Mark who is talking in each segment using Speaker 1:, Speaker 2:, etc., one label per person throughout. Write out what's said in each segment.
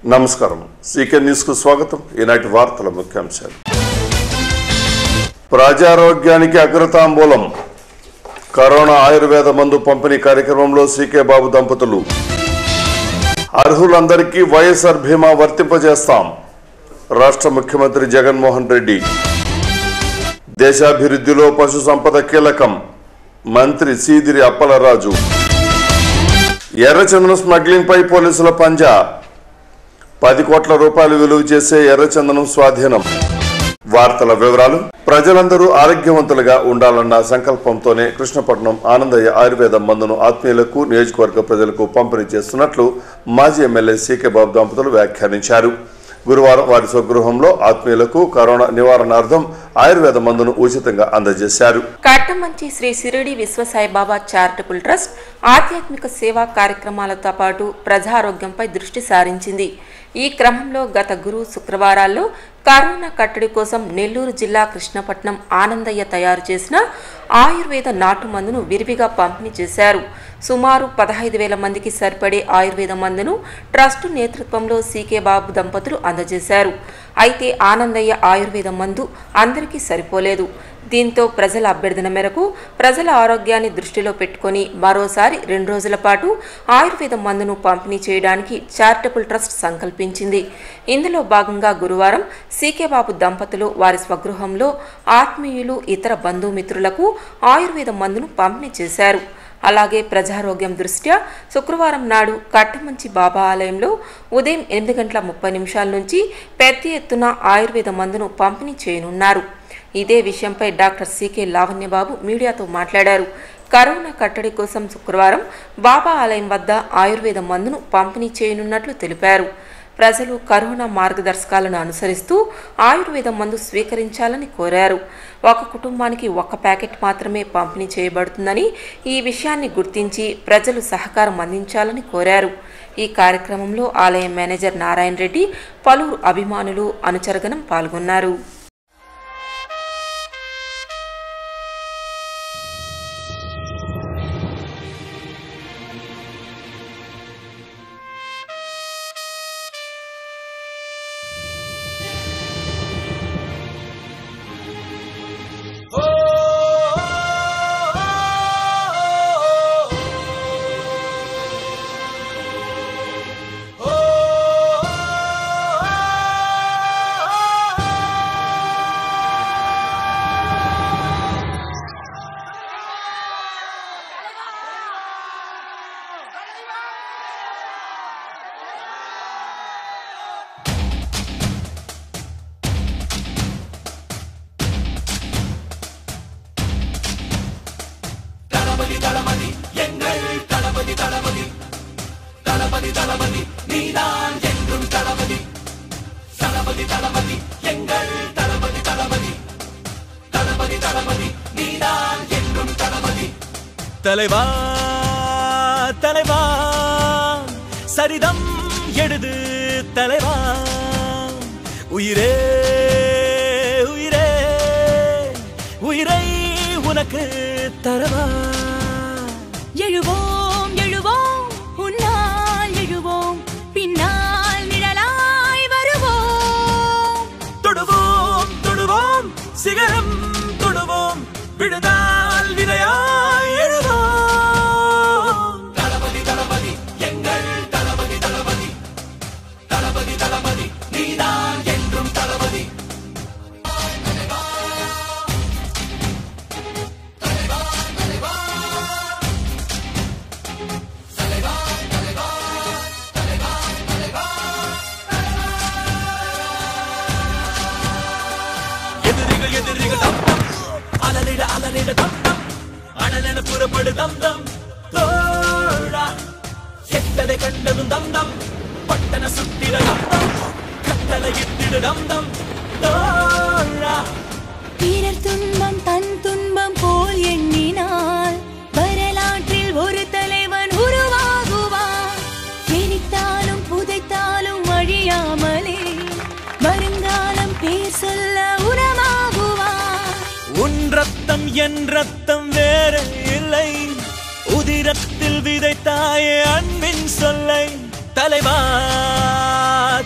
Speaker 1: నమస్కారం CK news కు స్వాగతం ఈనాటి వార్తల ముఖ్యాంశాలు ప్రజారోగ్యానికి అగ్రతాంబూలం కరోనా ఆయుర్వేద మందు పంపిణీ కార్యక్రమంలో సీకే బాబు దంపతులు అర్హులందరికీ వైఎస్ఆర్ బీమా వర్తింపజేస్తాం రాష్ట్ర ముఖ్యమంత్రి జగన్మోహన్ రెడ్డి దేశాభివృద్ధిలో పశు సంపద కీలకం మంత్రి సీదిరి అప్పలరాజు ఎర్రచందనం స్మగ్లింగ్ పై పోలీసుల పంజా పది కోట్ల రూపాయలు విలువ చేసే ఎర్రచందనం స్వాధీనం వార్తల వివరాలు ప్రజలందరూ ఆరోగ్యవంతులుగా ఉండాలన్న సంకల్పంతోనే కృష్ణపట్నం ఆనందయ్య ఆయుర్వేద మందును ఆత్మీయులకు నియోజకవర్గ ప్రజలకు పంపిణీ చేస్తున్నట్లు మాజీ ఎమ్మెల్యే సీకే బాబు దంపతులు వ్యాఖ్యానించారు గురువారం వారి స్వగృహంలో ఆత్మీయులకు కరోనా నివారణార్థం ఆయుర్వేద మందును ఉచితంగా అందజేశారు
Speaker 2: కట్టమంచి శ్రీ సిరిడి విశ్వసాయిబాబా చారిటబుల్ ట్రస్ట్ ఆధ్యాత్మిక సేవా కార్యక్రమాలతో పాటు ప్రజారోగ్యంపై దృష్టి సారించింది ఈ క్రమంలో గత గురు శుక్రవారాల్లో కరోనా కట్టడి కోసం నెల్లూరు జిల్లా కృష్ణపట్నం ఆనందయ్య తయారు చేసిన ఆయుర్వేద నాటు మందును విరివిగా పంపిణీ చేశారు సుమారు పదహైదు వేల మందికి సరిపడే ఆయుర్వేద మందును ట్రస్టు నేతృత్వంలో సీకే బాబు దంపతులు అందజేశారు అయితే ఆనందయ్య ఆయుర్వేద మందు అందరికీ సరిపోలేదు దీంతో ప్రజల అభ్యర్థన మేరకు ప్రజల ఆరోగ్యాన్ని దృష్టిలో పెట్టుకొని మరోసారి రెండు రోజుల పాటు ఆయుర్వేద మందును పంపిణీ చేయడానికి చారిటబుల్ ట్రస్ట్ సంకల్పించింది ఇందులో భాగంగా గురువారం సీకే బాబు దంపతులు వారి స్వగృహంలో ఆత్మీయులు ఇతర బంధుమిత్రులకు ఆయుర్వేద మందును పంపిణీ చేశారు అలాగే ప్రజారోగ్యం దృష్ట్యా శుక్రవారం నాడు కట్టమంచి బాబా ఆలయంలో ఉదయం ఎనిమిది గంటల ముప్పై నిమిషాల నుంచి పెద్ద ఎత్తున ఆయుర్వేద మందును పంపిణీ చేయనున్నారు ఇదే విషయంపై డాక్టర్ సీకే లావణ్యబాబు మీడియాతో మాట్లాడారు కరోనా కట్టడి కోసం శుక్రవారం బాబా ఆలయం వద్ద ఆయుర్వేద మందును పంపిణీ చేయనున్నట్లు తెలిపారు ప్రజలు కరోనా మార్గదర్శకాలను అనుసరిస్తూ ఆయుర్వేద మందు స్వీకరించాలని కోరారు ఒక కుటుంబానికి ఒక ప్యాకెట్ మాత్రమే పంపిణీ చేయబడుతుందని ఈ విషయాన్ని గుర్తించి ప్రజలు సహకారం అందించాలని కోరారు ఈ కార్యక్రమంలో ఆలయ మేనేజర్ నారాయణ రెడ్డి పలువురు అభిమానులు అనుచరగణం పాల్గొన్నారు
Speaker 3: தலைவா தலைவா சரிதம் எழுது தலைவா உயிரே உயிரே உயிரை உனக்கு தரவா
Speaker 4: எழுவோம் எழுவோம் உன்னால் எழுவோம் பின்னால் நிழலாய் வருவோம்
Speaker 3: தொடுவோம் தொடுவோம் சிகரம் தொடுவோம் விடுதால் விதையாய் எழுவோம் தளபதி தளபதி எங்கள் தளபதி தளபதி தளபதி தளபதி நீதான் என்றும் தளபதி எதிரிகள் எதிரிகள் தம் தம் அலறிட அலறிட தம் தம் அனலென புறப்படு தம் தம் தோழா எத்தனை கண்டதும் தம் தம் பட்டன சுத்திட தம் தம் கட்டளை இட்டிடு தம் தம் தோழா
Speaker 4: பிறர் துன்பம் தன் துன்பம் போல் எண்ணினால் வரலாற்றில் ஒரு தலைவன் உருவாகுவான் எரித்தாலும் புதைத்தாலும் அழியாமலே வருங்காலம் பேர் சொல்ல உரமாகுவான்
Speaker 3: உன் ரத்தம் என் ரத்தம் வேற இல்லை உதிரத்தில் விதைத்தாயே அன்பின் சொல்லை தலைவா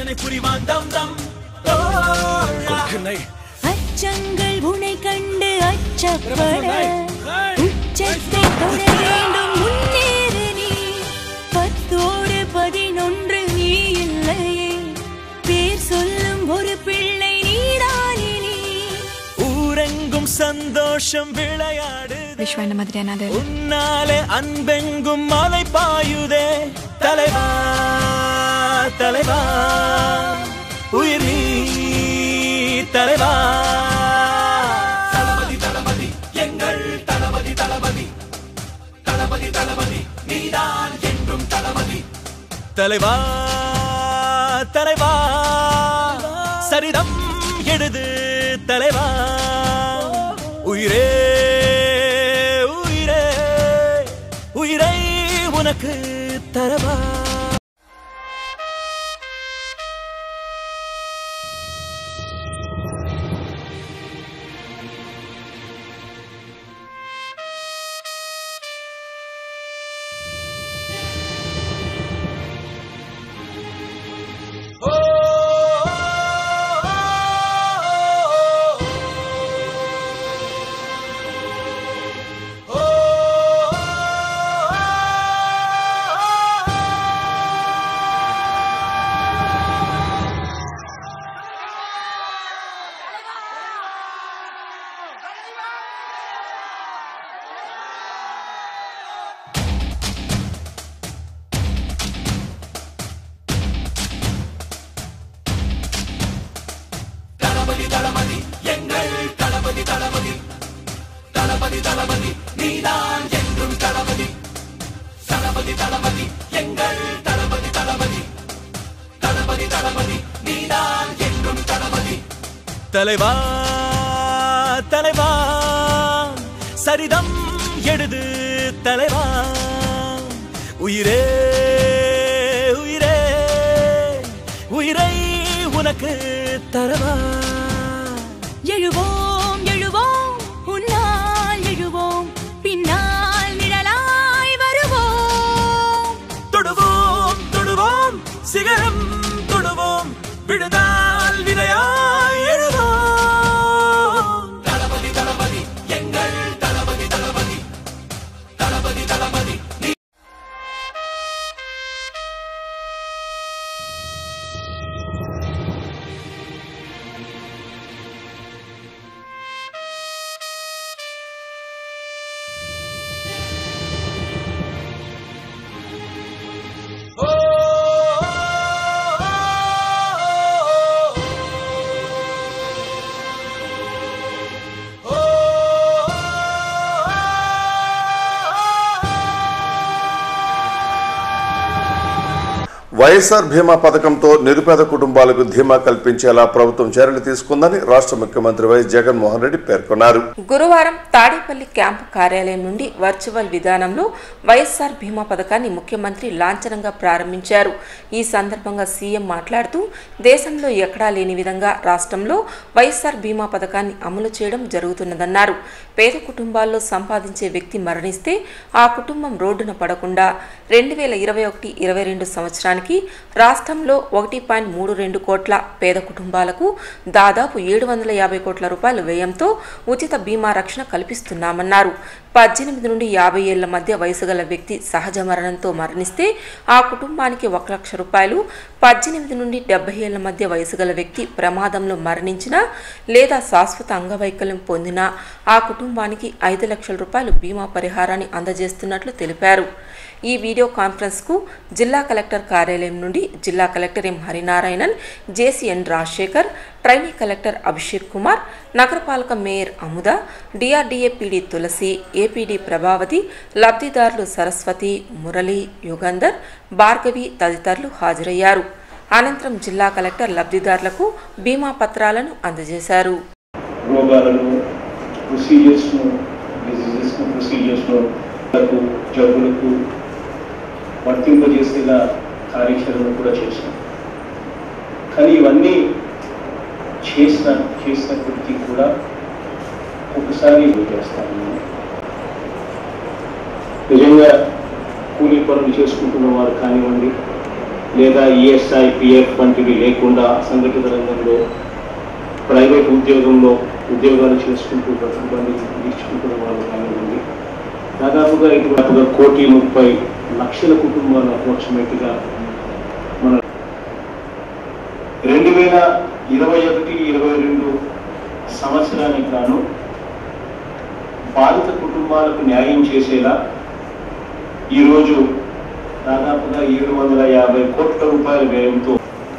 Speaker 3: அத்தனை புரிவான் தம் தம் தோழா
Speaker 4: அச்சங்கள் உனை கண்டு அச்சப்பட உச்சத்தை தொட வேண்டும் முன்னேறு நீ பத்தோடு பதினொன்று நீ இல்லையே பேர் சொல்லும் ஒரு பிள்ளை நீதானே நீ
Speaker 3: ஊரெங்கும் சந்தோஷம் விளையாடு
Speaker 5: விஸ்வா இந்த மாதிரியானது
Speaker 3: உன்னாலே அன்பெங்கும் மலை பாயுதே தலைவா தலைவா உயிர் நீ தலைவா தளபதி தளபதி எங்கள் தளபதி தளபதி தளபதி தளபதி நீதான் என்றும் தளபதி தலைவா தலைவா சரிதம் எழுது தலைவா உயிரே உயிரே உயிரை உனக்கு தரவா தளபதி தளபதி எங்கள் தளபதி தளபதி தளபதி தளபதி நீதான் என்றும் தளபதி தளபதி தளபதி எங்கள் தளபதி தளபதி தளபதி தளபதி நீதான் என்றும் தளபதி தலைவா தலைவா சரிதம் எழுது தலைவா உயிரே உயிரே உயிரை உனக்கு தரவா
Speaker 4: எழுவோம் எழுவோம் உன்னால் எழுவோம் பின்னால் நிழலாய் வருவோம்
Speaker 3: தொடுவோம் தொடுவோம் சிகரம் தொடுவோம் விடுதால் விதையாய் எழுவோம் தளபதி தளபதி எங்கள் தளபதி தளபதி தளபதி தளபதி நீ
Speaker 1: వైఎస్ఆర్ బీమా పథకంతో నిరుపేద కుటుంబాలకు ధీమా కల్పించేలా ప్రభుత్వం చర్యలు తీసుకుందని రాష్ట్ర ముఖ్యమంత్రి వైఎస్ జగన్మోహన్ రెడ్డి పేర్కొన్నారు
Speaker 2: గురువారం తాడేపల్లి క్యాంపు కార్యాలయం నుండి వర్చువల్ విధానంలో వైఎస్ఆర్ బీమా పథకాన్ని ముఖ్యమంత్రి లాంఛనంగా ప్రారంభించారు ఈ సందర్భంగా సీఎం మాట్లాడుతూ దేశంలో ఎక్కడా లేని విధంగా రాష్ట్రంలో వైఎస్ఆర్ బీమా పథకాన్ని అమలు చేయడం జరుగుతున్నదన్నారు పేద కుటుంబాల్లో సంపాదించే వ్యక్తి మరణిస్తే ఆ కుటుంబం రోడ్డున పడకుండా రెండు వేల ఇరవై ఒకటి ఇరవై రెండు సంవత్సరానికి రాష్ట్రంలో ఒకటి పాయింట్ మూడు రెండు కోట్ల పేద కుటుంబాలకు దాదాపు ఏడు వందల యాభై కోట్ల రూపాయల వ్యయంతో ఉచిత బీమా రక్షణ కల్పిస్తున్నామన్నారు పద్దెనిమిది నుండి యాభై ఏళ్ల మధ్య వయసు గల వ్యక్తి సహజ మరణంతో మరణిస్తే ఆ కుటుంబానికి ఒక లక్ష రూపాయలు పద్దెనిమిది నుండి డెబ్బై ఏళ్ల మధ్య వయసు గల వ్యక్తి ప్రమాదంలో మరణించినా లేదా శాశ్వత అంగవైకల్యం పొందినా ఆ కుటుంబానికి ఐదు లక్షల రూపాయలు బీమా పరిహారాన్ని అందజేస్తున్నట్లు తెలిపారు ఈ వీడియో కాన్ఫరెన్స్కు జిల్లా కలెక్టర్ కార్యాలయం నుండి జిల్లా collector M Harinarayanan JCN Rajasekhar trainee collector Abhishek Kumar నగరపాలక mayor Amuda DRDA PD Tulasi APD Prabhavathi లబ్ధిదారులు సరస్వతి మురళి యుగంధర్ భార్గవి తదితరులు హాజరయ్యారు అనంతరం జిల్లా కలెక్టర్ లబ్ధిదారులకు బీమా పత్రాలను అందజేశారు
Speaker 6: రోగాలను ప్రొసీజర్స్ను డిసీజెస్ను ప్రొసీజర్స్ను జబ్బులకు వర్తింపజేసేలా కార్యాచరణ కూడా చేసినాం కానీ ఇవన్నీ చేసిన చేసినప్పటికీ కూడా ఒకసారి చేస్తాను నిజంగా కూలీ పనులు చేసుకుంటున్న వారు కానివ్వండి లేదా ఈఎస్ఐ పిఎఫ్ వంటివి లేకుండా అసంఘటిత రంగంలో ప్రైవేట్ ఉద్యోగంలో ఉద్యోగాలు చేసుకుంటూ బ్రతుకుబండి తీర్చుకుంటున్న వాళ్ళు కానివ్వండి దాదాపుగా ఇటువైపుగా కోటి ముప్పై లక్షల కుటుంబాలు అప్రాక్సిమేట్గా మన రెండు వేల ఇరవై ఒకటి ఇరవై రెండు సంవత్సరానికి గాను బాధిత కుటుంబాలకు న్యాయం చేసేలా ఈరోజు దాదాపుగా ఏడు వందల యాభై కోట్ల రూపాయల వ్యయంతో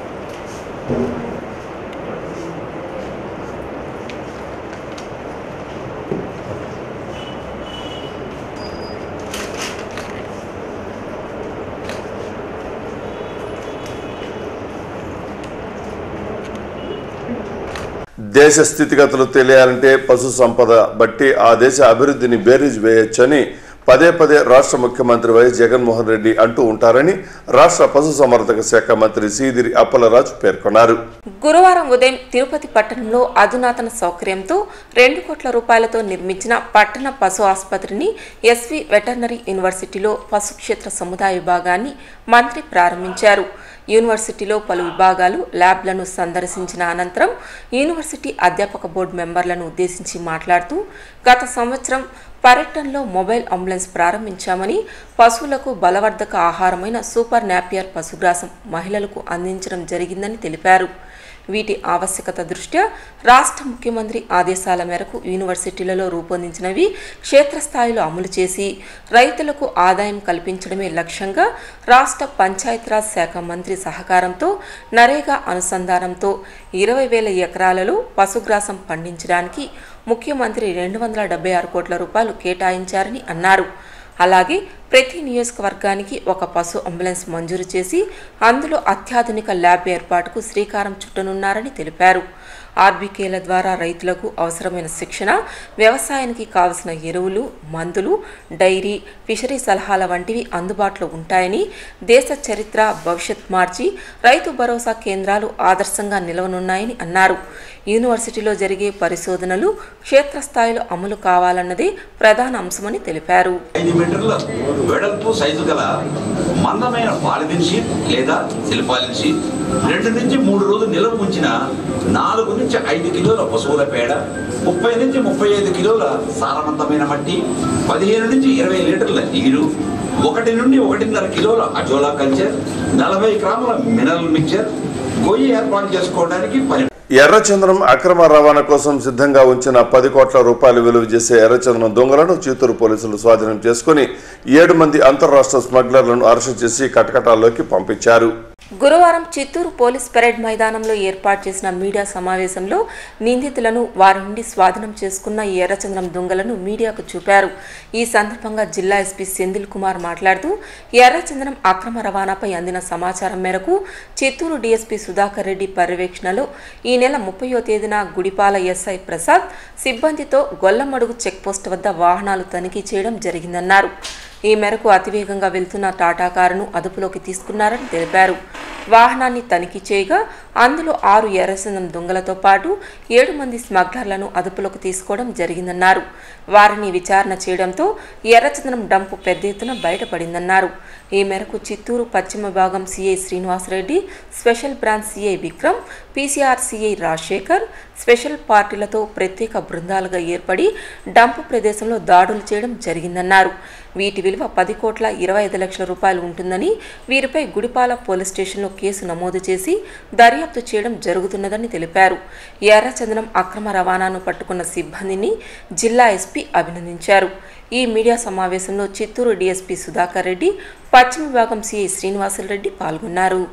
Speaker 1: దేశ స్థితిగతులు తెలియాలంటే పశు సంపద బట్టి ఆ దేశ అభివృద్ధిని బేరీజ్ వేయొచ్చని పదే పదే రాష్ట్ర ముఖ్యమంత్రి వైఎస్ జగన్మోహన్ రెడ్డి అంటూ ఉంటారని రాష్ట్ర పశుసంవర్ధక శాఖ మంత్రి సీదిరి అప్పలరాజు పేర్కొన్నారు
Speaker 2: గురువారం ఉదయం తిరుపతి పట్టణంలో అధునాతన సౌకర్యంతో రెండు కోట్ల రూపాయలతో నిర్మించిన పట్టణ పశు ఆసుపత్రిని ఎస్వి వెటర్నరీ యూనివర్సిటీలో పశు క్షేత్ర సముదాయ విభాగాన్ని మంత్రి ప్రారంభించారు యూనివర్సిటీలో పలు విభాగాలు ల్యాబ్లను సందర్శించిన అనంతరం యూనివర్సిటీ అధ్యాపక బోర్డు మెంబర్లను ఉద్దేశించి మాట్లాడుతూ గత సంవత్సరం పర్యటనలో మొబైల్ అంబులెన్స్ ప్రారంభించామని పశువులకు బలవర్ధక ఆహారమైన సూపర్ నాపియర్ పశుగ్రాసం మహిళలకు అందించడం జరిగిందని తెలిపారు వీటి ఆవశ్యకత దృష్ట్యా రాష్ట్ర ముఖ్యమంత్రి ఆదేశాల మేరకు యూనివర్సిటీలలో రూపొందించినవి క్షేత్రస్థాయిలో అమలు చేసి రైతులకు ఆదాయం కల్పించడమే లక్ష్యంగా రాష్ట్ర పంచాయతీరాజ్ శాఖ మంత్రి సహకారంతో నరేగా అనుసంధానంతో ఇరవై వేల ఎకరాలలో పశుగ్రాసం పండించడానికి ముఖ్యమంత్రి రెండు వందల డెబ్బై ఆరు కోట్ల రూపాయలు కేటాయించారని అన్నారు అలాగే ప్రతి నియోజకవర్గానికి ఒక పశు అంబులెన్స్ మంజూరు చేసి అందులో అత్యాధునిక ల్యాబ్ ఏర్పాటుకు శ్రీకారం చుట్టనున్నారని తెలిపారు ఆర్బీకేల ద్వారా రైతులకు అవసరమైన శిక్షణ వ్యవసాయానికి కావలసిన ఎరువులు మందులు డైరీ ఫిషరీ సలహాల వంటివి అందుబాటులో ఉంటాయని దేశ చరిత్ర భవిష్యత్ మార్చి రైతు భరోసా కేంద్రాలు ఆదర్శంగా నిలవనున్నాయని అన్నారు యూనివర్సిటీలో జరిగే పరిశోధనలు క్షేత్రస్థాయిలో అమలు కావాలన్నదే ప్రధాన అంశమని తెలిపారు
Speaker 5: ఐదు మీటర్ల వెడల్పు సైజు గల మందమైన పాలిథిన్ షీట్ లేదా సిలిపాలిన్ షీట్ రెండు నుంచి మూడు రోజులు నిల్వ ఉంచిన నాలుగు నుంచి ఐదు కిలోల పశువుల పేడ ముప్పై నుంచి ముప్పై ఐదు కిలోల సారవంతమైన మట్టి పదిహేను నుంచి ఇరవై లీటర్ల నీరు ఒకటి నుండి ఒకటిన్నర కిలోల అజోలా కల్చర్ నలభై గ్రాముల మినరల్ మిక్చర్ గొయ్యి ఏర్పాటు చేసుకోవడానికి పని
Speaker 1: ఎర్రచందనం అక్రమ రవాణా కోసం సిద్ధంగా ఉంచిన పది కోట్ల రూపాయలు విలువ చేసే ఎర్రచందనం దొంగలను చిత్తూరు పోలీసులు స్వాధీనం చేసుకుని ఏడు మంది అంతర్రాష్ట్ర స్మగ్లర్లను అరెస్టు చేసి కటకటాల్లోకి పంపించారు
Speaker 2: గురువారం చిత్తూరు పోలీస్ పెరేడ్ మైదానంలో ఏర్పాటు చేసిన మీడియా సమావేశంలో నిందితులను వారి నుండి స్వాధీనం చేసుకున్న ఈ ఎర్రచంద్రం దొంగలను మీడియాకు చూపారు ఈ సందర్భంగా జిల్లా ఎస్పీ సెందిల్ కుమార్ మాట్లాడుతూ ఎర్రచంద్రం అక్రమ రవాణాపై అందిన సమాచారం మేరకు చిత్తూరు డీఎస్పీ సుధాకర్ రెడ్డి పర్యవేక్షణలో ఈ నెల ముప్పయో తేదీన గుడిపాల ఎస్ఐ ప్రసాద్ సిబ్బందితో గొల్లమడుగు చెక్పోస్ట్ వద్ద వాహనాలు తనిఖీ చేయడం జరిగిందన్నారు ఈ మేరకు అతివేగంగా వెళ్తున్న టాటా కారును అదుపులోకి తీసుకున్నారని తెలిపారు వాహనాన్ని తనిఖీ చేయగా అందులో ఆరు ఎర్రచందం దొంగలతో పాటు ఏడు మంది స్మగ్లర్లను అదుపులోకి తీసుకోవడం జరిగిందన్నారు వారిని విచారణ చేయడంతో ఎర్రచందనం డంపు పెద్ద ఎత్తున బయటపడిందన్నారు ఈ మేరకు చిత్తూరు పశ్చిమ విభాగం CI Srinivasa Reddy special branch CI Vikram PCR CI Rajasekhar special పార్టీలతో ప్రత్యేక బృందాలుగా ఏర్పడి డంపు ప్రదేశంలో దాడులు చేయడం జరిగిందన్నారు వీటి విలువ పది కోట్ల ఇరవై ఐదు లక్షల రూపాయలు ఉంటుందని వీరిపై గుడిపాల పోలీస్ స్టేషన్లో కేసు నమోదు చేసి దర్యాప్తు చేయడం జరుగుతున్నదని తెలిపారు ఎర్రచందనం అక్రమ రవాణాను పట్టుకున్న సిబ్బందిని జిల్లా ఎస్పీ అభినందించారు ఈ మీడియా సమావేశంలో చిత్తూరు డీఎస్పీ సుధాకర్ రెడ్డి పశ్చిమ విభాగం సిఐ శ్రీనివాసులరెడ్డి పాల్గొన్నారు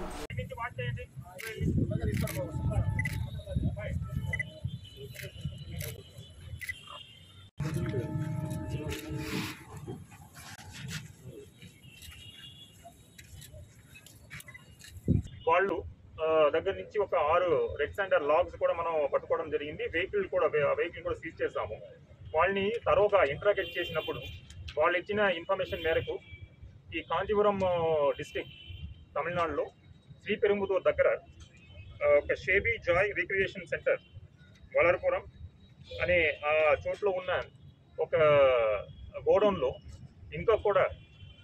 Speaker 7: వాళ్ళు ఆ, దగ్గర నుంచి ఒక ఆరు రెడ్ సెంటర్ లాగ్స్ కూడా మనం పట్టుకోవడం జరిగింది వెహికల్ కూడా వెహికల్ కూడా సీజ్ చేసాము వాళ్ళని తరోగా ఇంట్రాగేట్ చేసినప్పుడు వాళ్ళు ఇచ్చిన ఇన్ఫర్మేషన్ మేరకు ఈ కాంచీపురం డిస్టిక్ తమిళనాడులో శ్రీపెరుంబుదూర్ దగ్గర ఆ, ఒక షేబీ జాయ్ రిక్రియేషన్ సెంటర్ వలరపురం అనే ఆ చోట్లో ఉన్న ఒక గోడౌన్లో ఇంకా కూడా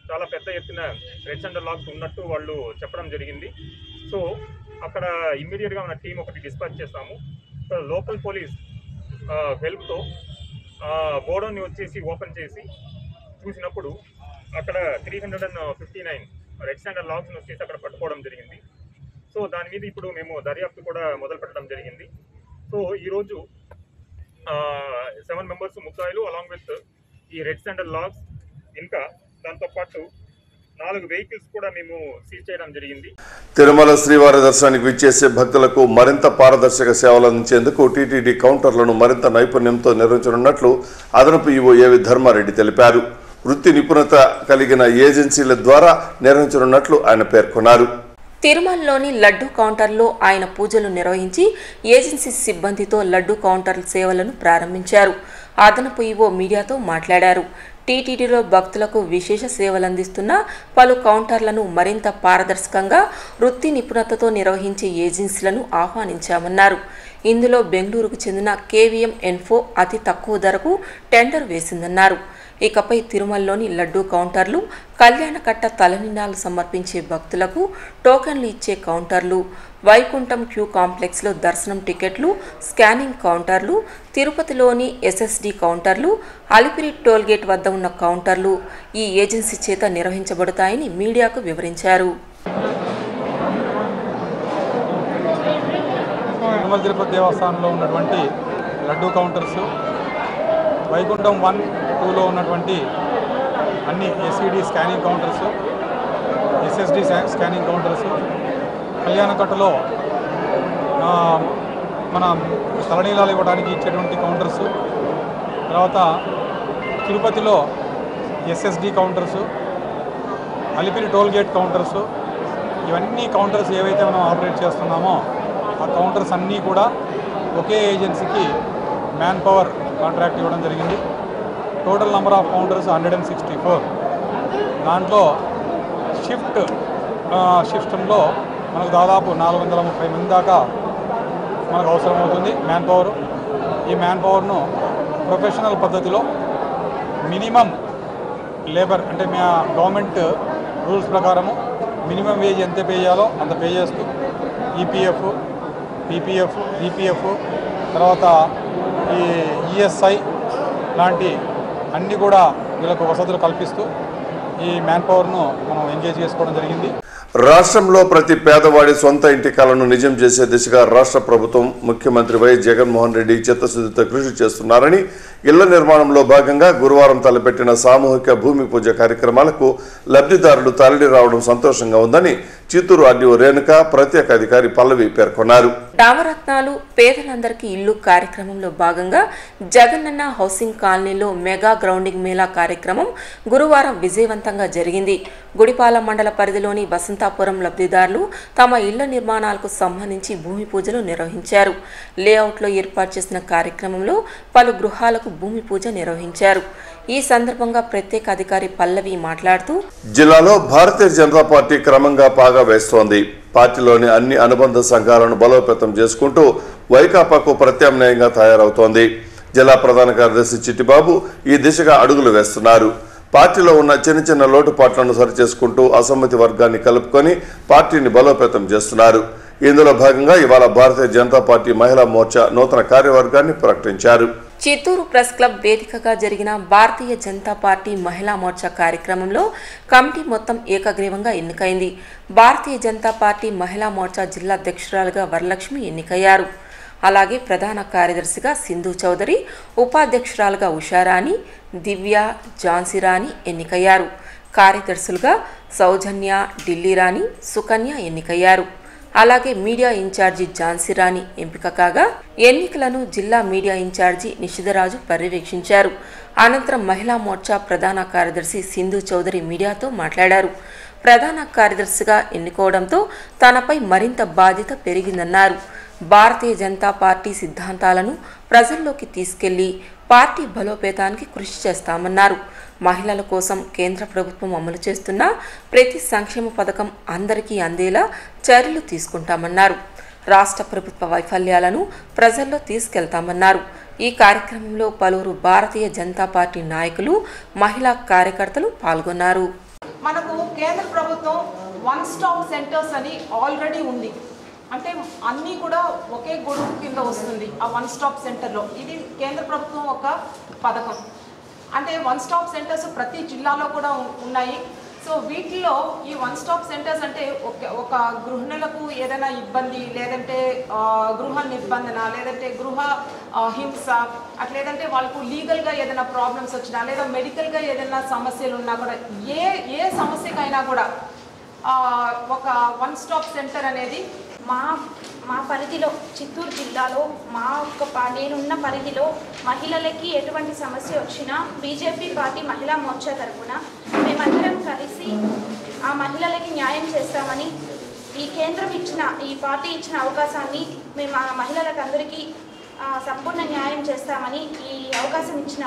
Speaker 7: చాలా పెద్ద ఎత్తున రెడ్ సెంటర్ లాగ్స్ ఉన్నట్టు వాళ్ళు చెప్పడం జరిగింది సో అక్కడ ఇమ్మీడియట్గా మన టీం ఒకటి డిస్పాచ్ చేస్తాము ఇక్కడ లోకల్ పోలీస్ హెల్ప్తో గోడౌన్ని వచ్చేసి ఓపెన్ చేసి చూసినప్పుడు అక్కడ three hundred and fifty nine red standard logs వచ్చేసి అక్కడ పట్టుకోవడం జరిగింది సో దాని మీద ఇప్పుడు మేము దర్యాప్తు కూడా మొదలు పెట్టడం జరిగింది సో ఈరోజు సెవెన్ మెంబర్స్ ముద్దాయిలు అలాంగ్ విత్ ఈ రెడ్ స్టాండర్డ్ లాగ్స్ ఇంకా దాంతోపాటు నాలుగు వెహికల్స్ కూడా మేము సీజ్ చేయడం జరిగింది
Speaker 1: తిరుమల శ్రీవారి దర్శనానికి విచ్చేసే భక్తులకు మరింత పారదర్శక సేవలు అందించేందుకు టీటీడీ కౌంటర్లను మరింత నైపుణ్యంతో నిర్వహించనున్నట్లు అదనపు ఈవో ఏవి ధర్మారెడ్డి తెలిపారు వృత్తి నిపుణత కలిగిన ఏజెన్సీల ద్వారా నిర్వహించనున్నట్లు ఆయన పేర్కొన్నారు
Speaker 2: తిరుమలలోని లడ్డు కౌంటర్లో ఆయన పూజలు నిర్వహించి ఏజెన్సీ సిబ్బందితో లడ్డు కౌంటర్ సేవలను ప్రారంభించారు అదనపు ఈవో మీడియాతో మాట్లాడారు టీటీడీలో భక్తులకు విశేష సేవలు అందిస్తున్న పలు కౌంటర్లను మరింత పారదర్శకంగా వృత్తి నిపుణతతో నిర్వహించే ఏజెన్సీలను ఆహ్వానించామన్నారు ఇందులో బెంగళూరుకు చెందిన కేవీఎం ఎన్ఫో అతి తక్కువ ధరకు టెండర్ వేసిందన్నారు ఇకపై తిరుమలలోని లడ్డూ కౌంటర్లు కళ్యాణకట్ట తలనిండాలు సమర్పించే భక్తులకు టోకెన్లు ఇచ్చే కౌంటర్లు వైకుంఠం క్యూ కాంప్లెక్స్లో దర్శనం టికెట్లు స్కానింగ్ కౌంటర్లు తిరుపతిలోని ఎస్ఎస్డి కౌంటర్లు అలిపిరి టోల్గేట్ వద్ద ఉన్న కౌంటర్లు ఈ ఏజెన్సీ చేత నిర్వహించబడతాయని మీడియాకు వివరించారు
Speaker 8: తిరుమల తిరుపతి దేవస్థానంలో ఉన్నటువంటి లడ్డూ కౌంటర్స్ వైకుంఠం వన్ టూలో ఉన్నటువంటి అన్ని SED scanning counters SSD scanning counters కళ్యాణకట్టలో ఆ, మన తలనీలాలు ఇవ్వడానికి ఇచ్చేటువంటి కౌంటర్స్ తర్వాత తిరుపతిలో SSD counters Alipiri toll gate counters ఇవన్నీ కౌంటర్స్ ఏవైతే మనం ఆపరేట్ చేస్తున్నామో ఆ కౌంటర్స్ అన్నీ కూడా ఒకే ఏజెన్సీకి మ్యాన్ పవర్ కాంట్రాక్ట్ ఇవ్వడం జరిగింది total number of counters hundred and sixty four దాంట్లో షిఫ్ట్ సిస్టంలో మనకు దాదాపు నాలుగు వందల ముప్పై మంది దాకా మనకు అవసరం అవుతుంది మ్యాన్ పవర్ ఈ మ్యాన్ పవర్ను ప్రొఫెషనల్ పద్ధతిలో మినిమం లేబర్ అంటే మా గవర్నమెంట్ రూల్స్ ప్రకారము మినిమం వేజ్ ఎంత పే చేయాలో అంత పే చేస్తూ ఈపీఎఫ్ పీపీఎఫ్ ఈపీఎఫ్ తర్వాత ఈ ఈఎస్ఐ లాంటి అన్నీ కూడా వీళ్ళకు వసతులు కల్పిస్తూ ఈ మ్యాన్ పవర్ను మనం ఎంగేజ్ చేసుకోవడం జరిగింది
Speaker 1: రాష్ట్రంలో ప్రతి పేదవాడి సొంత ఇంటి కలను నిజం చేసే దిశగా రాష్ట్ర ప్రభుత్వం ముఖ్యమంత్రి వైఎస్ జగన్మోహన్ రెడ్డి చిత్తశుద్ధితో కృషి చేస్తున్నారని ఇళ్ల నిర్మాణంలో భాగంగా గురువారం తలపెట్టిన సామూహిక భూమి పూజ కార్యక్రమాలకు లబ్ధిదారులు తరలి రావడం సంతోషంగా ఉందని చిత్తూరు ఆర్డీఓ రేణుక ప్రత్యేక అధికారి పల్లవి పేర్కొన్నారు
Speaker 2: నవరత్నాలు పేదలందరికీ ఇల్లు కార్యక్రమంలో భాగంగా జగనన్న హౌసింగ్ కాలనీలో మెగా గ్రౌండింగ్ మేళా కార్యక్రమం గురువారం విజయవంతంగా జరిగింది గుడిపాల మండల పరిధిలోని వసంతాపురం లబ్ధిదారులు తమ ఇళ్ల నిర్మాణాలకు సంబంధించి భూమి పూజలు నిర్వహించారు లేఅవుట్లో ఏర్పాటు చేసిన కార్యక్రమంలో పలు గృహాలకు భూమి పూజ నిర్వహించారు ఈ సందర్భంగా ప్రత్యేక అధికారి పల్లవి మాట్లాడుతూ
Speaker 1: జిల్లాలో భారతీయ జనతా పార్టీ క్రమంగా పాగా వేస్తోంది పార్టీలోని అన్ని అనుబంధ సంఘాలను బలోపేతం చేసుకుంటూ వైకాపాకు ప్రత్యామ్నాయంగా తయారవుతోంది జిల్లా ప్రధాన కార్యదర్శి చిట్టిబాబు ఈ దిశగా అడుగులు వేస్తున్నారు పార్టీలో ఉన్న చిన్న చిన్న లోటుపాట్లను సరిచేసుకుంటూ అసమ్మతి వర్గాన్ని కలుపుకొని పార్టీని బలోపేతం చేస్తున్నారు ఇందులో భాగంగా ఇవాళ భారతీయ జనతా పార్టీ మహిళా మోర్చా నూతన కార్యవర్గాన్ని ప్రకటించారు
Speaker 2: చిత్తూరు ప్రెస్ క్లబ్ వేదికగా జరిగిన భారతీయ జనతా పార్టీ మహిళా మోర్చా కార్యక్రమంలో కమిటీ మొత్తం ఏకగ్రీవంగా ఎన్నికైంది భారతీయ జనతా పార్టీ మహిళా మోర్చా జిల్లా అధ్యక్షురాలుగా వరలక్ష్మి ఎన్నికయ్యారు అలాగే ప్రధాన కార్యదర్శిగా సింధు చౌదరి ఉపాధ్యక్షురాలుగా ఉషారాణి దివ్య ఝాన్సీరాణి ఎన్నికయ్యారు కార్యదర్శులుగా సౌజన్య ఢిల్లీరాణి సుకన్య ఎన్నికయ్యారు అలాగే మీడియా ఇన్ఛార్జి ఝాన్సీరాణి ఎంపిక కాగా ఎన్నికలను జిల్లా మీడియా ఇన్ఛార్జి నిషిధరాజు పర్యవేక్షించారు అనంతరం మహిళా మోర్చా ప్రధాన కార్యదర్శి సింధు చౌదరి మీడియాతో మాట్లాడారు ప్రధాన కార్యదర్శిగా ఎన్నుకోవడంతో తనపై మరింత బాధ్యత పెరిగిందన్నారు భారతీయ జనతా పార్టీ సిద్ధాంతాలను ప్రజల్లోకి తీసుకెళ్లి పార్టీ బలోపేతానికి కృషి చేస్తామన్నారు మహిళల కోసం కేంద్ర ప్రభుత్వం అమలు చేస్తున్న ప్రతి సంక్షేమ పథకం అందరికీ అందేలా చర్యలు తీసుకుంటామన్నారు రాష్ట్ర ప్రభుత్వ వైఫల్యాలను ప్రజల్లో తీసుకెళ్తామన్నారు ఈ కార్యక్రమంలో పలువురు భారతీయ జనతా పార్టీ నాయకులు మహిళా కార్యకర్తలు పాల్గొన్నారు
Speaker 9: మనకు కేంద్ర ప్రభుత్వం వన్ స్టాప్ సెంటర్స్ అని ఆల్రెడీ ఉంది అంటే అన్నీ కూడా ఒకే గొడుగు కింద వస్తుంది ఆ వన్ స్టాప్ సెంటర్లో ఇది కేంద్ర ప్రభుత్వం ఒక పథకం అంటే వన్ స్టాప్ సెంటర్స్ ప్రతి జిల్లాలో కూడా ఉ- ఉన్నాయి సో వీటిలో ఈ వన్ స్టాప్ సెంటర్స్ అంటే ఒక ఒక గృహిణులకు ఏదైనా ఇబ్బంది లేదంటే ఆ, గృహ నిర్బంధన లేదంటే గృహ ఆ, హింస అట్లా లేదంటే వాళ్ళకు లీగల్గా ఏదైనా ప్రాబ్లమ్స్ వచ్చినా లేదా మెడికల్గా ఏదైనా సమస్యలు ఉన్నా కూడా ఏ ఏ సమస్యకైనా కూడా ఆ, ఒక వన్ స్టాప్ సెంటర్ అనేది
Speaker 10: మా మా పరిధిలో చిత్తూరు జిల్లాలో మా యొక్క ప- నేనున్న పరిధిలో మహిళలకి ఎటువంటి సమస్య వచ్చినా బీజేపీ పార్టీ మహిళా మోర్చా తరఫున మేమందరం కలిసి ఆ మహిళలకి న్యాయం చేస్తామని ఈ కేంద్రం ఇచ్చిన ఈ పార్టీ ఇచ్చిన అవకాశాన్ని మేము ఆ మహిళలకు అందరికీ ఆ, సంపూర్ణ న్యాయం చేస్తామని ఈ అవకాశం ఇచ్చిన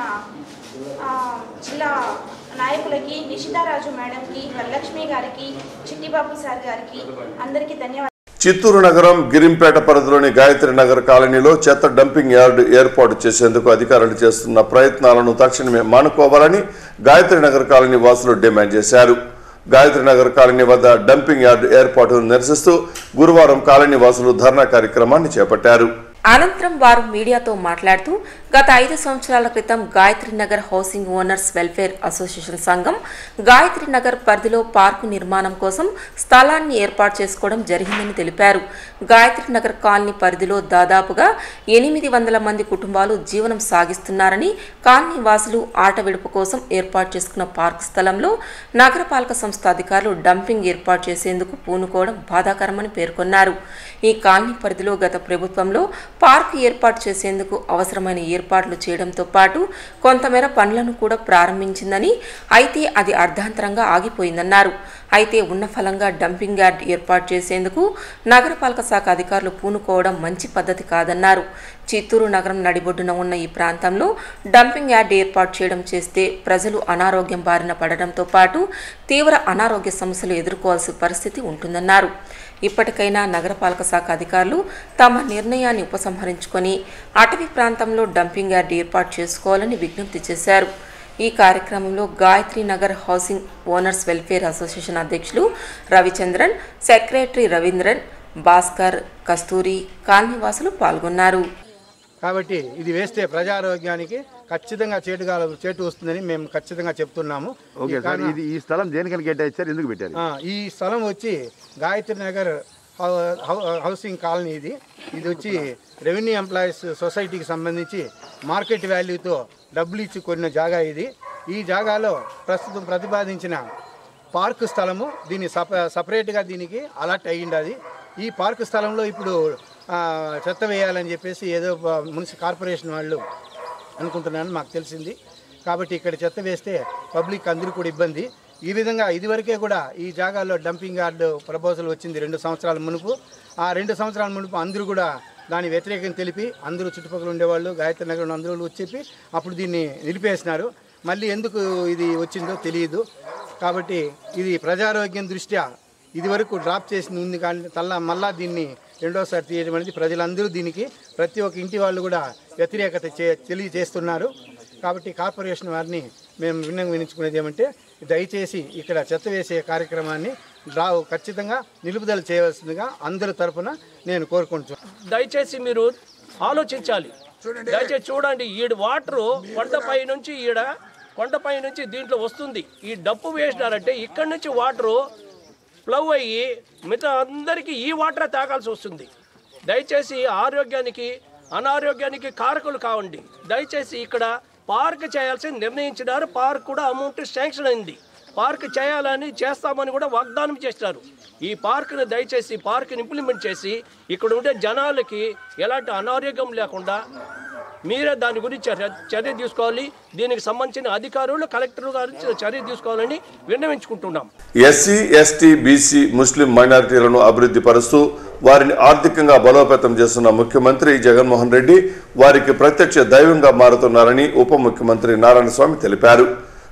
Speaker 10: ఆ, జిల్లా నాయకులకి నిషితారాజు మేడంకి వరలక్ష్మి గారికి చిట్టిబాబు సార్ గారికి అందరికీ ధన్యవాదాలు
Speaker 1: చిత్తూరు నగరం గిరింపేట పరిధిలోని గాయత్రి నగర్ కాలనీలో చెత్త డంపింగ్ యార్డు ఏర్పాటు చేసేందుకు అధికారులు చేస్తున్న ప్రయత్నాలను తక్షణమే మానుకోవాలని గాయత్రి నగర్ కాలనీ వాసులు డిమాండ్ చేశారు గాయత్రి నగర్ కాలనీ వద్ద డంపింగ్ యార్డు ఏర్పాటును నిరసిస్తూ గురువారం కాలనీ వాసులు ధర్నా కార్యక్రమాన్ని చేపట్టారు
Speaker 2: అనంతరం వారు మీడియాతో మాట్లాడుతూ గత ఐదు సంవత్సరాల క్రితం Gayatri Nagar housing owners welfare association సంఘం గాయత్రి నగర్ పరిధిలో పార్కు నిర్మాణం కోసం స్థలాన్ని ఏర్పాటు చేసుకోవడం జరిగిందని తెలిపారు గాయత్రి నగర్ కాలనీ పరిధిలో దాదాపుగా ఎనిమిది వందల మంది కుటుంబాలు జీవనం సాగిస్తున్నారని కాలనీ వాసులు ఆట విడుపు కోసం ఏర్పాటు చేసుకున్న పార్క్ స్థలంలో నగరపాలక సంస్థ అధికారులు డంపింగ్ ఏర్పాటు చేసేందుకు పూనుకోవడం బాధాకరమని పేర్కొన్నారు ఈ కాలనీ పరిధిలో గత ప్రభుత్వంలో పార్క్ ఏర్పాటు చేసేందుకు అవసరమైన ఏర్పాట్లు చేయడంతో పాటు కొంతమేర పనులను కూడా ప్రారంభించిందని అయితే అది అర్ధాంతరంగా ఆగిపోయిందన్నారు అయితే ఉన్న ఫలంగా డంపింగ్ యార్డ్ ఏర్పాటు చేసేందుకు నగరపాలక శాఖ అధికారులు పూనుకోవడం మంచి పద్ధతి కాదన్నారు చిత్తూరు నగరం నడిబొడ్డున ఉన్న ఈ ప్రాంతంలో డంపింగ్ యార్డ్ ఏర్పాటు చేయడం చేస్తే ప్రజలు అనారోగ్యం బారిన పడడంతో పాటు తీవ్ర అనారోగ్య సమస్యలు ఎదుర్కోవాల్సిన పరిస్థితి ఉంటుందన్నారు ఇప్పటికైనా నగరపాలక శాఖ అధికారులు తమ నిర్ణయాన్ని ఉపసంహరించుకొని అటవీ ప్రాంతంలో డంపింగ్ యార్డ్ ఏర్పాటు చేసుకోవాలని విజ్ఞప్తి చేశారు ఈ కార్యక్రమంలో Gayatri Nagar housing owners welfare association అధ్యక్షులు రవిచంద్రన్ సెక్రటరీ రవీంద్రన్ భాస్కర్ కస్తూరి కాలనీవాసులు పాల్గొన్నారు
Speaker 11: కాబట్టి ఇది వేస్తే ప్రజారోగ్యానికి ఖచ్చితంగా చేటుగా చేటు వస్తుందని మేము ఖచ్చితంగా చెప్తున్నాము
Speaker 12: ఓకే
Speaker 11: ఈ
Speaker 12: సార్
Speaker 11: కారణ-
Speaker 12: ఇది ఈ స్థలం దేనికని కేటాయించారు ఎందుకు పెట్టారు
Speaker 11: ఆ, ఈ స్థలం వచ్చి Gayatri Nagar hou- hou- housing colony ఇది ఇది వచ్చి రెవెన్యూ ఎంప్లాయీస్ సొసైటీకి సంబంధించి మార్కెట్ వాల్యూతో డబ్బులు ఇచ్చి కొన్న జాగా ఇది ఈ జాగాలో ప్రస్తుతం ప్రతిపాదించిన పార్కు స్థలము దీన్ని సప సపరేట్గా దీనికి అలాట్ అయ్యింది ఈ పార్కు స్థలంలో ఇప్పుడు ఆ, చెత్త వేయాలని చెప్పేసి ఏదో మున్సిపల్ కార్పొరేషన్ వాళ్ళు అనుకుంటున్నాను మాకు తెలిసింది కాబట్టి ఇక్కడ చెత్త వేస్తే పబ్లిక్ అందరూ కూడా ఇబ్బంది ఈ విధంగా ఇదివరకే కూడా ఈ జాగాల్లో డంపింగ్ యార్డు ప్రపోజల్ వచ్చింది రెండు సంవత్సరాల మునుపు ఆ రెండు సంవత్సరాల మునుపు అందరూ కూడా దాని వ్యతిరేకం తెలిపి అందరూ చుట్టుపక్కల ఉండేవాళ్ళు గాయత్రి నగరం అందరూ వచ్చి చెప్పి అప్పుడు దీన్ని నిలిపేసినారు మళ్ళీ ఎందుకు ఇది వచ్చిందో తెలియదు కాబట్టి ఇది ప్రజారోగ్యం దృష్ట్యా ఇదివరకు డ్రాప్ చేసింది ఉంది కానీ తల్లా మళ్ళా దీన్ని రెండోసారి తీయడం అనేది ప్రజలందరూ దీనికి ప్రతి ఒక్క ఇంటి వాళ్ళు కూడా వ్యతిరేకత చే తెలియజేస్తున్నారు కాబట్టి కార్పొరేషన్ వారిని మేము విన్నం వినించుకునేది ఏమంటే దయచేసి ఇక్కడ చెత్త వేసే కార్యక్రమాన్ని డ్రా ఖచ్చితంగా నిలుపుదల చేయవలసిందిగా అందరి తరపున నేను కోరుకుంటున్నాను
Speaker 13: దయచేసి మీరు ఆలోచించాలి దయచేసి చూడండి ఈడ వాటర్ కొండపై నుంచి ఈడ కొండపై నుంచి దీంట్లో వస్తుంది ఈ డప్పు వేసినారంటే ఇక్కడి నుంచి వాటరు ఫ్లవ్ అయ్యి మిగతా అందరికీ ఈ వాటరే తాగాల్సి వస్తుంది దయచేసి ఆరోగ్యానికి అనారోగ్యానికి కారకులు కావండి దయచేసి ఇక్కడ పార్క్ చేయాల్సి నిర్ణయించినారు పార్క్ కూడా అమౌంట్ శాంక్షన్ అయింది పార్క్ చేయాలని చేస్తామని కూడా వాగ్దానం చేసినారు ఈ పార్క్ని దయచేసి పార్క్ని ఇంప్లిమెంట్ చేసి ఇక్కడ ఉండే జనాలకి ఎలాంటి అనారోగ్యం లేకుండా మీరే దాని గురించి చర్య చర్య తీసుకోవాలి దీనికి సంబంధించిన అధికారులు కలెక్టర్ గారు చర్య తీసుకోవాలని విన్నవించుకుంటున్నాం
Speaker 1: ఎస్సీ ఎస్టీ బీసీ ముస్లిం మైనారిటీలను అభివృద్ధి పరుస్తూ వారిని ఆర్థికంగా బలోపేతం చేస్తున్న ముఖ్యమంత్రి జగన్మోహన్ రెడ్డి వారికి ప్రత్యక్ష దైవంగా మారుతున్నారని ఉప ముఖ్యమంత్రి నారాయణ స్వామి తెలిపారు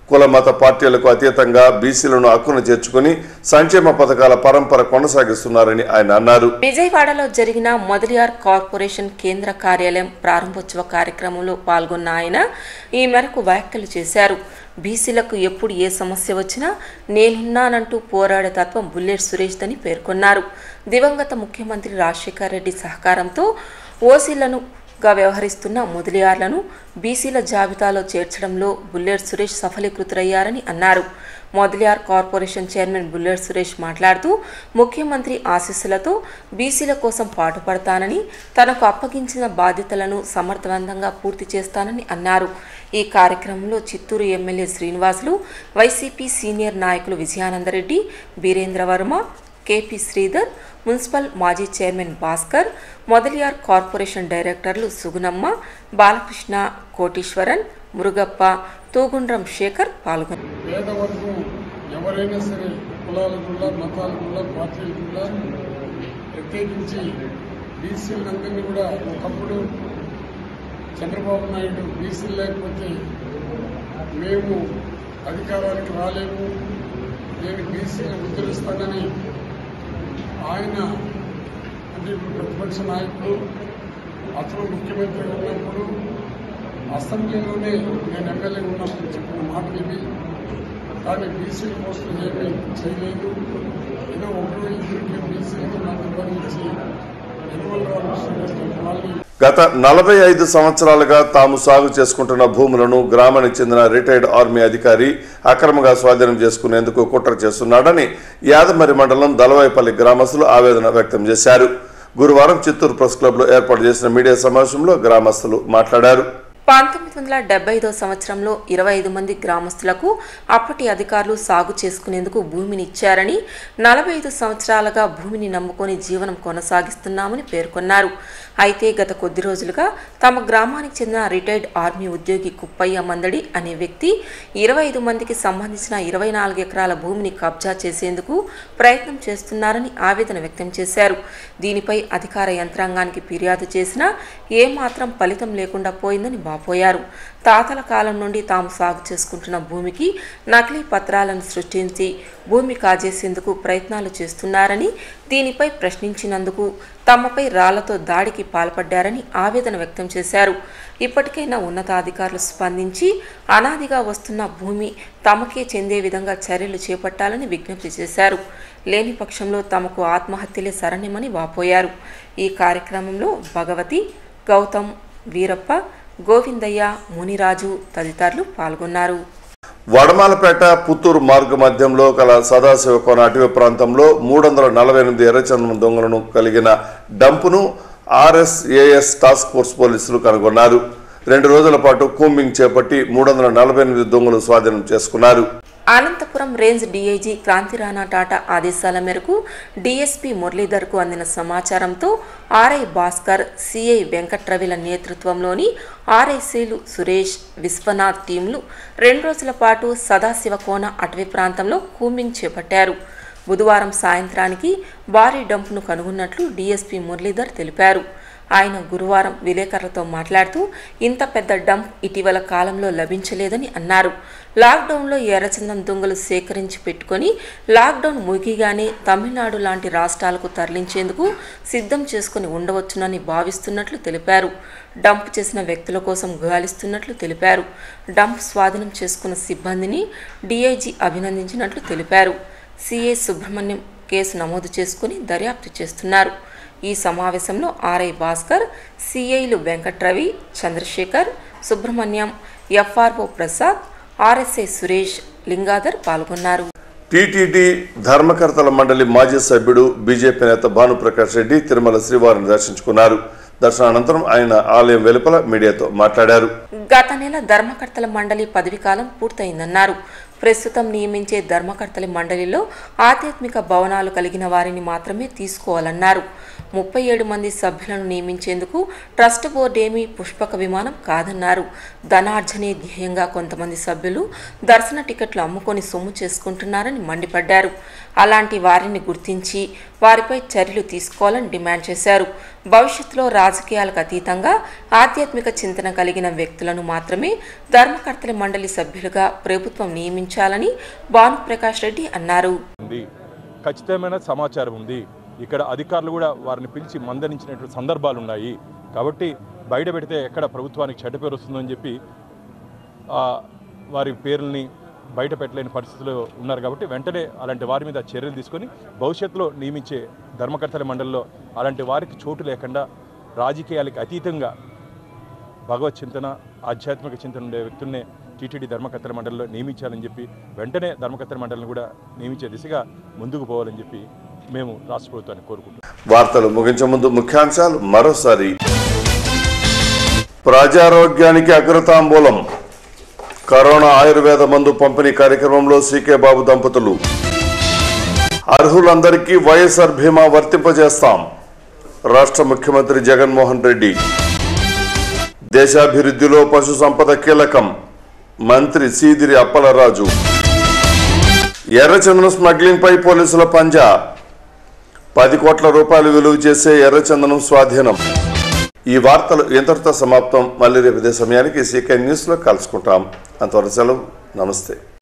Speaker 1: కుల మత పార్టీలకు అతీతంగా బీసీలను హక్కును చేర్చుకుని సంక్షేమ పథకాల పరంపర కొనసాగిస్తున్నారని ఆయన అన్నారు
Speaker 2: విజయవాడలో జరిగిన మొదలియార్ కార్పొరేషన్ కేంద్ర కార్యాలయం ప్రారంభోత్సవ కార్యక్రమంలో పాల్గొన్న ఆయన ఈ మేరకు వ్యాఖ్యలు చేశారు బీసీలకు ఎప్పుడు ఏ సమస్య వచ్చినా నేనున్నానంటూ పోరాడే తత్వం బుల్లెట్ సురేష్ అని పేర్కొన్నారు దివంగత ముఖ్యమంత్రి రాజశేఖర్ రెడ్డి సహకారంతో ఓసీలను గా వ్యవహరిస్తున్న మొదలియార్లను బీసీల జాబితాలో చేర్చడంలో బుల్లెట్ సురేష్ సఫలీకృతులయ్యారని అన్నారు Mudaliar corporation chairman Bullet Suresh మాట్లాడుతూ ముఖ్యమంత్రి ఆశీస్సులతో బీసీల కోసం పాటుపడతానని తనకు అప్పగించిన బాధ్యతలను సమర్థవంతంగా పూర్తి చేస్తానని అన్నారు ఈ కార్యక్రమంలో Chittoor MLA Srinivasulu YCP senior నాయకులు విజయానందరెడ్డి బీరేంద్ర వర్మ కేపీ శ్రీధర్ మున్సిపల్ మాజీ చైర్మన్ భాస్కర్ మొదలియార్ కార్పొరేషన్ డైరెక్టర్లు సుగుణమ్మ బాలకృష్ణ కోటీశ్వరన్ మురుగప్ప తూగుండ్రం శేఖర్ పాల్గొన్నారు
Speaker 14: పేదవర్గం ఎవరైనా సరే కులాలకుల్లా మతాలకుల్లా పార్టీలకుల్లా ప్రత్యేకించి బీసీలందరినీ కూడా ఒకప్పుడు చంద్రబాబు నాయుడు బీసీలు లేకపోతే మేము అధికారానికి రాలేము నేను బీసీని ఉద్ధరిస్తానని ఆయన అంటే ఇప్పుడు ప్రతిపక్ష నాయకుడు అతను ముఖ్యమంత్రి ఉన్నప్పుడు అసెంబ్లీలోనే నేను ఎమ్మెల్యే ఉన్నప్పుడు చెప్పిన మాటలు ఇవి కానీ బీసీల కోసం ఏమీ చేయలేదు ఏదో ఒకరు ఇద్దరికి బీసీలకు నాకు నిర్వహించి ఎరువుల రామకృష్ణ వాళ్ళని
Speaker 1: గత నలభై ఐదు సంవత్సరాలుగా తాము సాగు చేసుకుంటున్న భూములను గ్రామానికి చెందిన రిటైర్డ్ ఆర్మీ అధికారి అక్రమంగా స్వాధీనం చేసుకునేందుకు కుట్ర చేస్తున్నాడని యాదమరి మండలం దళవాయిపల్లి గ్రామస్తులు ఆవేదన వ్యక్తం చేశారు గురువారం చిత్తూరు ప్రెస్ క్లబ్లో ఏర్పాటు చేసిన మీడియా సమావేశంలో గ్రామస్తులు మాట్లాడారు
Speaker 2: పంతొమ్మిది వందల డెబ్బై ఐదో సంవత్సరంలో ఇరవై ఐదు మంది గ్రామస్తులకు అప్పటి అధికారులు సాగు చేసుకునేందుకు భూమిని ఇచ్చారని నలభై ఐదు సంవత్సరాలుగా భూమిని నమ్ముకొని జీవనం కొనసాగిస్తున్నామని పేర్కొన్నారు అయితే గత కొద్ది రోజులుగా తమ గ్రామానికి చెందిన రిటైర్డ్ ఆర్మీ ఉద్యోగి కుప్పయ్య మందడి అనే వ్యక్తి ఇరవై ఐదు మందికి సంబంధించిన ఇరవై నాలుగు ఎకరాల భూమిని కబ్జా చేసేందుకు ప్రయత్నం చేస్తున్నారని ఆవేదన వ్యక్తం చేశారు దీనిపై అధికార యంత్రాంగానికి ఫిర్యాదు చేసినా ఏమాత్రం ఫలితం లేకుండా పోయిందని వాపోయారు తాతల కాలం నుండి తాము సాగు చేసుకుంటున్న భూమికి నకిలీ పత్రాలను సృష్టించి భూమి కాజేసేందుకు ప్రయత్నాలు చేస్తున్నారని దీనిపై ప్రశ్నించినందుకు తమపై రాళ్లతో దాడికి పాల్పడ్డారని ఆవేదన వ్యక్తం చేశారు ఇప్పటికైనా ఉన్నతాధికారులు స్పందించి అనాదిగా వస్తున్న భూమి తమకే చెందే విధంగా చర్యలు చేపట్టాలని విజ్ఞప్తి చేశారు లేని పక్షంలో తమకు ఆత్మహత్యలే శరణ్యమని వాపోయారు ఈ కార్యక్రమంలో భగవతి గౌతమ్ వీరప్ప గోవిందయ్య మునిరాజు తదితరులు పాల్గొన్నారు
Speaker 1: వడమాలపేట పుత్తూరు మార్గ మధ్యంలో గల సదాశివ కోన అటవీ ప్రాంతంలో మూడు వందల నలభై ఎనిమిది ఎర్రచందనం దొంగలను కలిగిన డంపును ఆర్ఎస్ఏఎస్ టాస్క్ ఫోర్స్ పోలీసులు కనుగొన్నారు రెండు రోజుల పాటు కూంబింగ్ చేపట్టి మూడు వందల నలభై ఎనిమిది దొంగలు స్వాధీనం చేసుకున్నారు
Speaker 2: అనంతపురం రేంజ్ డీఐజీ క్రాంతి రాణా టాటా ఆదేశాల మేరకు డీఎస్పీ మురళీధర్కు అందిన సమాచారంతో ఆర్ఐ భాస్కర్ సిఐ వెంకట్రవిల నేతృత్వంలోని ఆర్ఐసీలు సురేష్ విశ్వనాథ్ టీంలు రెండు రోజుల పాటు సదాశివకోన అటవీ ప్రాంతంలో కూంబింగ్ చేపట్టారు బుధవారం సాయంత్రానికి భారీ డంపును కనుగొన్నట్లు డీఎస్పీ మురళీధర్ తెలిపారు ఆయన గురువారం విలేకరులతో మాట్లాడుతూ ఇంత పెద్ద డంప్ ఇటీవల కాలంలో లభించలేదని అన్నారు లాక్డౌన్లో ఎర్రచందం దొంగలు సేకరించి పెట్టుకొని లాక్డౌన్ ముగిగానే తమిళనాడు లాంటి రాష్ట్రాలకు తరలించేందుకు సిద్ధం చేసుకుని ఉండవచ్చునని భావిస్తున్నట్లు తెలిపారు డంప్ చేసిన వ్యక్తుల కోసం గాలిస్తున్నట్లు తెలిపారు డంప్ స్వాధీనం చేసుకున్న సిబ్బందిని డీఐజీ అభినందించినట్లు తెలిపారు సిఏ సుబ్రహ్మణ్యం కేసు నమోదు చేసుకుని దర్యాప్తు చేస్తున్నారు ఈ సమావేశంలో ఆర్ఐ భాస్కర్ సిఐలు వెంకట్రవి చంద్రశేఖర్ సుబ్రహ్మణ్యం ఎఫ్ఆర్ఓ ప్రసాద్ ఆర్ఎస్ఐ సురేష్ లింగాధర్ పాల్గొన్నారు
Speaker 1: టీటీడీ ధర్మకర్తల మండలి మాజీ సభ్యుడు బీజేపీ నేత భానుప్రకాష్ రెడ్డి తిరుమల శ్రీవారిని దర్శించుకున్నారు దర్శనానంతరం ఆయన ఆలయం వెలుపల మీడియాతో మాట్లాడారు
Speaker 2: గత నెల ధర్మకర్తల మండలి పదవీకాలం పూర్తయిందన్నారు ప్రస్తుతం నియమించే ధర్మకర్తల మండలిలో ఆధ్యాత్మిక భవనాలు కలిగిన వారిని మాత్రమే తీసుకోవాలన్నారు ముప్పై ఏడు మంది సభ్యులను నియమించేందుకు ట్రస్ట్ బోర్డు ఏమీ పుష్పక విమానం కాదన్నారు ధనార్జనే ధ్యేయంగా కొంతమంది సభ్యులు దర్శన టికెట్లు అమ్ముకొని సొమ్ము చేసుకుంటున్నారని మండిపడ్డారు అలాంటి వారిని గుర్తించి వారిపై చర్యలు తీసుకోవాలని డిమాండ్ చేశారు భవిష్యత్తులో రాజకీయాలకు అతీతంగా ఆధ్యాత్మిక చింతన కలిగిన వ్యక్తులను మాత్రమే ధర్మకర్తల మండలి సభ్యులుగా ప్రభుత్వం నియమించాలని భానుప్రకాష్ రెడ్డి అన్నారు
Speaker 15: ఉంది ఖచ్చితమైన సమాచారం ఉంది ఇక్కడ అధికారులు కూడా వారిని పిలిచి మందలించినటువంటి సందర్భాలు ఉన్నాయి కాబట్టి బయట పెడితే ఎక్కడ ప్రభుత్వానికి చెడ్డ పేరు వస్తుందని చెప్పి ఆ, వారి పేర్లని బయట పెట్టలేని పరిస్థితుల్లో ఉన్నారు కాబట్టి వెంటనే అలాంటి వారి మీద చర్యలు తీసుకొని భవిష్యత్తులో నియమించే ధర్మకర్తల మండలిలో అలాంటి వారికి చోటు లేకుండా రాజకీయాలకు అతీతంగా భగవత్ చింతన ఆధ్యాత్మిక చింతన ఉండే వ్యక్తుల్నే టీటీడీ ధర్మకర్తల మండలిలో నియమించాలని చెప్పి వెంటనే ధర్మకర్తల మండలిని కూడా నియమించే దిశగా ముందుకు పోవాలని చెప్పి మేము రాష్ట్ర ప్రభుత్వాన్ని కోరుకుంటున్నాం
Speaker 1: వార్తలు ముగించే ముందు ముఖ్యాంశాలు మరోసారి ప్రజారోగ్యానికి అగ్రతాంబూలం కరోనా ఆయుర్వేద మందు పంపిణీ కార్యక్రమంలో సీకే బాబు దంపతులు అర్హులందరికీ వైఎస్ఆర్ బీమా వర్తింపజేస్తాం రాష్ట్ర ముఖ్యమంత్రి జగన్మోహన్ రెడ్డి దేశాభివృద్ధిలో పశు సంపద కీలకం మంత్రి సీదిరి అప్పలరాజు ఎర్రచందనం స్మగ్లింగ్ పై పోలీసుల పంజా పది కోట్ల రూపాయలు విలువ చేసే ఎర్రచందనం స్వాధీనం ఈ వార్తలు ఇంతటితో సమాప్తం మళ్ళీ రేపు ఇదే సమయానికి సీకే న్యూస్లో కలుసుకుంటాం అంతవరకు సెలవు నమస్తే